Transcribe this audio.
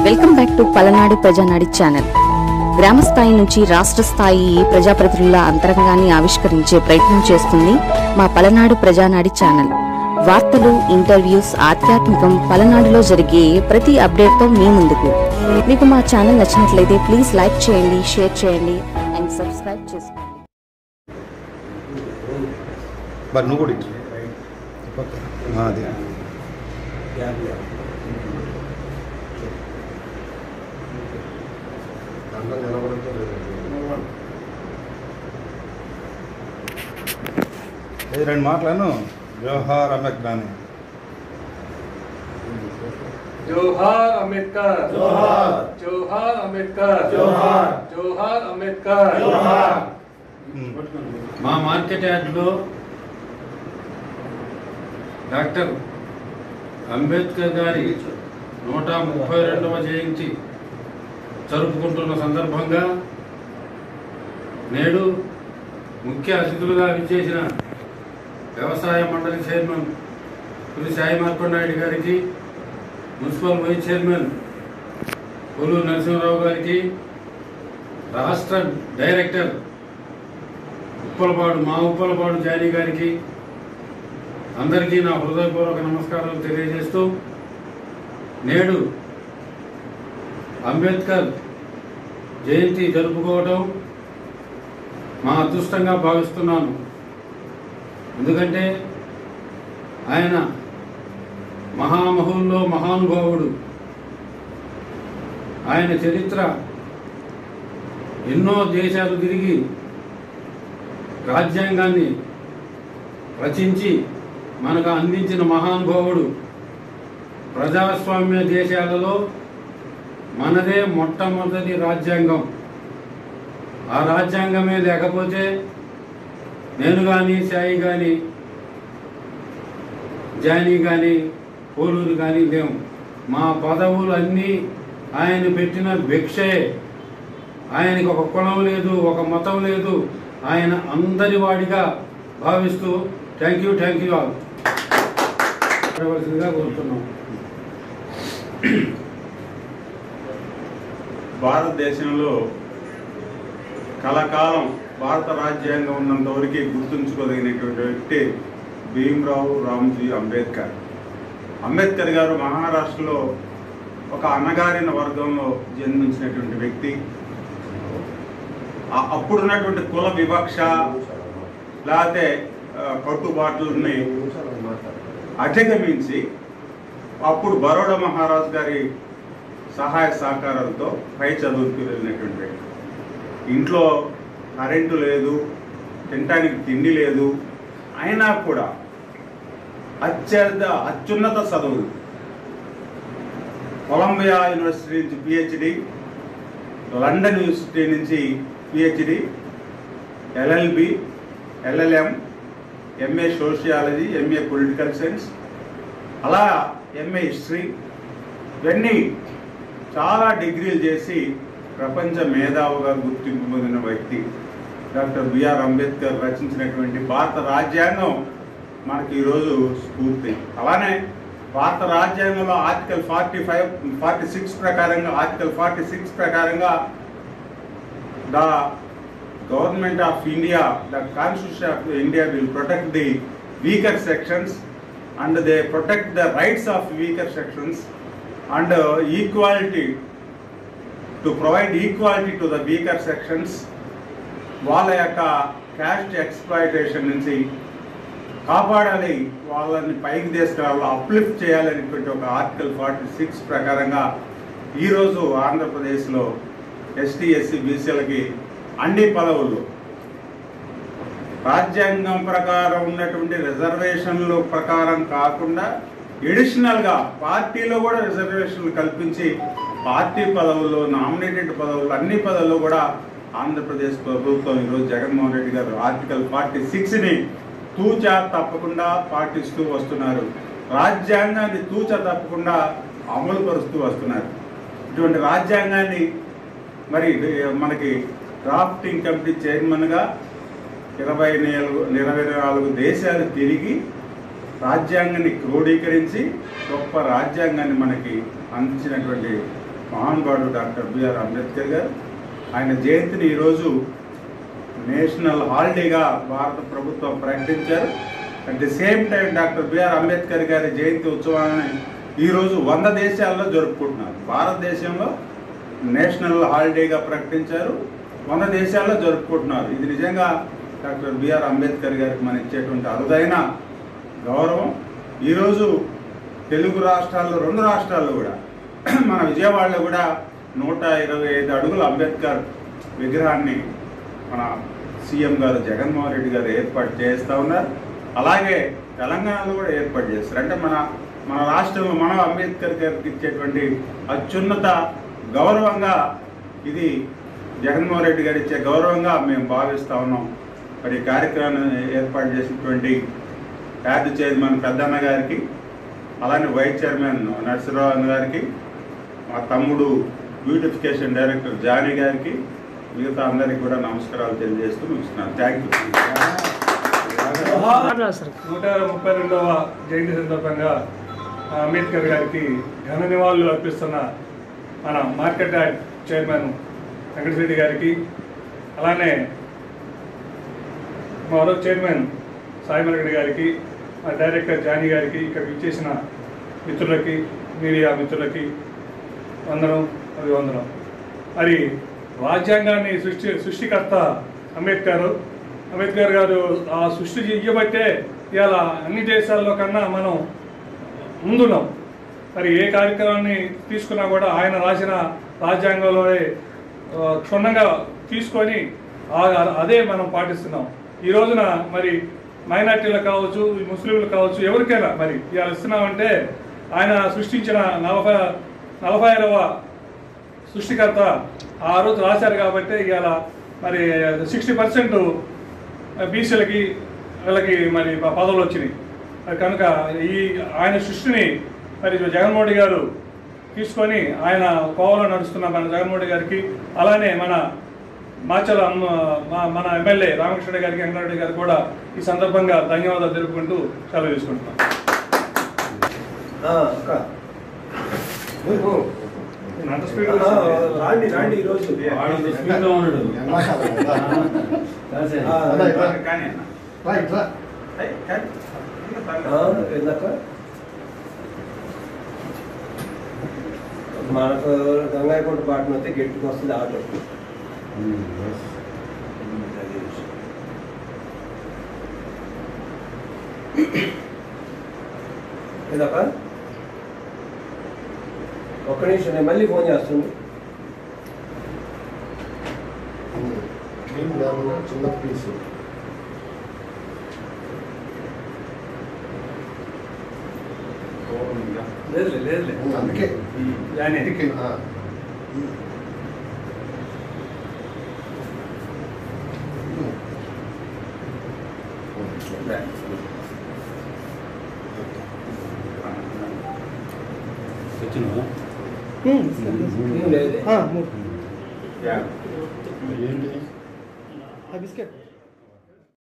Welcome back to Palanadu Prajanadi channel గ్రామ స్థాయి నుంచి రాష్ట్ర స్థాయి ప్రజాప్రతినిధుల అంతరంగాన్ని ఆవిష్కరించే ప్రయత్నం చేస్తుంది మా పలనాడు ప్రజానాడి ఛానల్ వార్తలు ఇంటర్వ్యూస్ ఆధ్యాత్మికం పలనాడులో జరిగే ప్రతి అప్డేట్తో మీ ముందుకు మీకు మా ఛానల్ నచ్చినట్లయితే ప్లీజ్ లైక్ చేయండి షేర్ చేయండి అండ్ సబ్స్క్రైబ్ చేసుకోండి బట్ నువ్వు కూడా ఇచ్చు. ఆ, అది ఏ రెండు మాటలను జవహర్ అమెక్రాని जोहार अम्बेडकर जोहार। जोहार अम्बेडकर जोहार। जोहार अम्बेडकर మా మార్కెట్ యార్డ్లో డాక్టర్ అంబేద్కర్ గారి నూట ముప్పై రెండవ జయంతి జరుపుకుంటున్న సందర్భంగా నేడు ముఖ్య అతిథులుగా విచ్చేసిన వ్యవసాయ మండలి చైర్మన్ శ్రీ సాయి మార్కొండారెడ్డి గారికి మున్సిపల్ వైస్ చైర్మన్ కొలు నరసింహరావు గారికి రాష్ట్ర డైరెక్టర్ ఉప్పలపాడు మా ఉప్పలపాడు జానీ గారికి అందరికీ నా హృదయపూర్వక నమస్కారాలు తెలియజేస్తూ నేడు అంబేద్కర్ జయంతి జరుపుకోవడం మా అదృష్టంగా భావిస్తున్నాను ఎందుకంటే ఆయన మహామహుల్లో మహానుభావుడు ఆయన చరిత్ర ఎన్నో దేశాలు తిరిగి రాజ్యాంగాన్ని రచించి మనకు అందించిన మహానుభావుడు ప్రజాస్వామ్య దేశాలలో మనదే మొట్టమొదటి రాజ్యాంగం ఆ రాజ్యాంగమే లేకపోతే నేను కానీ సాయి కానీ జానీ కానీ పోలూరు కానీ లేవు మా పదవులు అన్నీ ఆయన పెట్టిన భిక్షే ఆయనకి ఒక కులం లేదు ఒక మతం లేదు ఆయన అందరి వాడిగా భావిస్తూ thank you thank you all చేయవలసిందిగా కోరుతున్నాం భారతదేశంలో కలకాలం భారత రాజ్యాంగం ఉన్నంత వరకు గుర్తుంచుకోదగినటువంటి వ్యక్తి భీమ్రావు రామ్జీ అంబేద్కర్ అంబేద్కర్ గారు మహారాష్ట్రలో ఒక అన్నగారిన వర్గంలో జన్మించినటువంటి వ్యక్తి ఆ- అప్పుడున్నటువంటి కుల వివక్ష లేకపోతే ఆ, కట్టుబాట్లని అధిగమించి అప్పుడు బరోడా మహారాజ్ గారి సహాయ సహకారాలతో పై చదువుకు వెళ్ళినటువంటి వ్యక్తి ఇంట్లో కరెంటు లేదు తినటానికి తిండి లేదు అయినా కూడా అత్యంత అత్యున్నత చదువులు కొలంబియా యూనివర్సిటీ నుంచి పిహెచ్డి లండన్ యూనివర్సిటీ నుంచి PhD LLB LLM MA sociology MA political science అలా ఎంఏ హిస్టరీ ఇవన్నీ చాలా డిగ్రీలు చేసి ప్రపంచ మేధావుగా గుర్తింపు పొందిన వ్యక్తి డాక్టర్ బిఆర్ అంబేద్కర్ రచించినటువంటి భారత రాజ్యాంగం మనకి ఈరోజు స్ఫూర్తి అలానే భారత రాజ్యాంగంలో article forty five forty six ప్రకారంగా ఆర్టికల్ ఫార్టీ సిక్స్ ప్రకారంగా the government of India the constitution of India will protect the weaker sections and they protect the rights of weaker sections and equality to provide equality to the weaker sections వాళ్ళ యొక్క caste exploitation నుంచి కాపాడాలి వాళ్ళని పైకి తీసుకురావాలి uplift చేయాలనేటువంటి ఒక article forty six ప్రకారంగా ఈరోజు ఆంధ్రప్రదేశ్లో ఎస్టీ ఎస్సీ బీసీలకి అన్ని పదవులు రాజ్యాంగం ప్రకారం ఉన్నటువంటి రిజర్వేషన్లు ప్రకారం కాకుండా ఎడిషనల్గా పార్టీలో కూడా రిజర్వేషన్లు కల్పించి పార్టీ పదవుల్లో నామినేటెడ్ పదవులు అన్ని పదవుల్లో కూడా ఆంధ్రప్రదేశ్ ప్రభుత్వం ఈరోజు జగన్మోహన్ రెడ్డి గారు ఆర్టికల్ ఫార్టీ సిక్స్ని తూచా తప్పకుండా పాటిస్తూ వస్తున్నారు రాజ్యాంగాన్ని తూచా తప్పకుండా అమలు పరుస్తూ వస్తున్నారు ఇటువంటి రాజ్యాంగాన్ని మరి మనకి డ్రాఫ్టింగ్ కమిటీ చైర్మన్గా ఇరవై నాలుగు ఇరవై నాలుగు దేశాలు తిరిగి రాజ్యాంగాన్ని క్రోడీకరించి గొప్ప రాజ్యాంగాన్ని మనకి అందించినటువంటి మహానుభావుడు డాక్టర్ బిఆర్ అంబేద్కర్ గారు ఆయన జయంతిని ఈరోజు నేషనల్ హాలిడేగా భారత ప్రభుత్వం ప్రకటించారు at the same time doctor BR Ambedkar గారి జయంతి ఉత్సవాన్ని ఈరోజు వంద దేశాల్లో జరుపుకుంటున్నారు భారతదేశంలో నేషనల్ హాలిడేగా ప్రకటించారు వంద దేశాల్లో జరుపుకుంటున్నారు ఇది నిజంగా డాక్టర్ బిఆర్ అంబేద్కర్ గారికి మనం ఇచ్చేటువంటి అరుదైన గౌరవం ఈరోజు తెలుగు రాష్ట్రాల్లో రెండు రాష్ట్రాల్లో కూడా మన విజయవాడలో కూడా నూట ఇరవై ఐదు అడుగుల అంబేద్కర్ విగ్రహాన్ని మన సీఎం గారు జగన్మోహన్ రెడ్డి గారు ఏర్పాటు చేస్తూ ఉన్నారు అలాగే తెలంగాణలో కూడా ఏర్పాటు చేస్తారు అంటే మన మన రాష్ట్రంలో మనం అంబేద్కర్ గారికి ఇచ్చేటువంటి అత్యున్నత గౌరవంగా ఇది జగన్మోహన్ రెడ్డి గారు ఇచ్చే గౌరవంగా మేము భావిస్తూ ఉన్నాం మరి ఈ కార్యక్రమాన్ని ఏర్పాటు చేసినటువంటి యాడ్ చైర్మన్ పెద్దన్న గారికి అలానే వైస్ చైర్మన్ నరసింహరావు అన్న గారికి మా తమ్ముడు బ్యూటిఫికేషన్ డైరెక్టర్ జానీ గారికి మిగతా అందరికి కూడా నమస్కారాలు తెలియజేస్తూ ముగిస్తున్నాను థ్యాంక్ యూ నూట ముప్పై రెండవ జయంతి సందర్భంగా ఆ, అంబేద్కర్ గారికి ఘన నివాళులు అర్పిస్తున్న మన మార్కెట్ యార్డ్ చైర్మన్ వెంకటరెడ్డి గారికి అలానే మరో చైర్మన్ సాయి మరగడి గారికి మా డైరెక్టర్ జానీ గారికి ఇక్కడ ఇచ్చేసిన మిత్రులకి మీడియా మిత్రులకి వందనం అభివందనం మరి రాజ్యాంగాన్ని సృష్టి సృష్టికర్త అంబేద్కర్ అంబేద్కర్ గారు ఆ సృష్టి చెయ్యబట్టే ఇవాళ అన్ని దేశాల్లో కన్నా మనం ముందున్నాం మరి ఏ కార్యక్రమాన్ని తీసుకున్నా కూడా ఆయన రాసిన రాజ్యాంగంలోనే ఆ, క్షుణ్ణంగా తీసుకొని ఆ- అదే మనం పాటిస్తున్నాం ఈ రోజున మరి మైనార్టీలకు కావచ్చు ఈ ముస్లింలు కావచ్చు ఎవరికైనా మరి ఇవాళ ఇస్తున్నామంటే ఆయన సృష్టించిన నలభై నలభై ఐదవ సృష్టికర్త ఆ రోజు రాశారు కాబట్టి ఇవాళ మరి సిక్స్టీ పర్సెంట్ బీసీలకి వీళ్ళకి మరి ప- పదవులు వచ్చినాయి మరి కనుక ఈ ఆయన సృష్టిని మరి జగన్మోహన్ రెడ్డి గారు తీసుకొని ఆయన కోవలో నడుస్తున్న మన జగన్మోహన్ రెడ్డి గారికి అలానే మన మాచల అమ్మ- మా- మన ఎమ్మెల్యే రామకృష్ణ గారికి వెంకటరెడ్డి గారికి కూడా ఈ సందర్భంగా ధన్యవాదాలు తెలుపుకుంటూ సెలవు తీసుకుంటున్నాను నేను అంత స్పీడ్ రాండి రాండి ఈరోజు వాడు స్పీడ్లో ఉన్నాడు కానీ అన్న. రైట్ రా ఏయ్, కానీ. ఇందాక మనకు గంగాయకుంట పాటన వస్తే గట్టికి వస్తుంది ఆటో ఇందాక ఒక్క నిమిషం నేను మళ్ళీ ఫోన్ చేస్తుంది చిన్న పీసు లేదు లేదు అందుకే జానీ అందుకే ఆ. వచ్చినావా లేదు యా. ఏంటి బిస్కెట్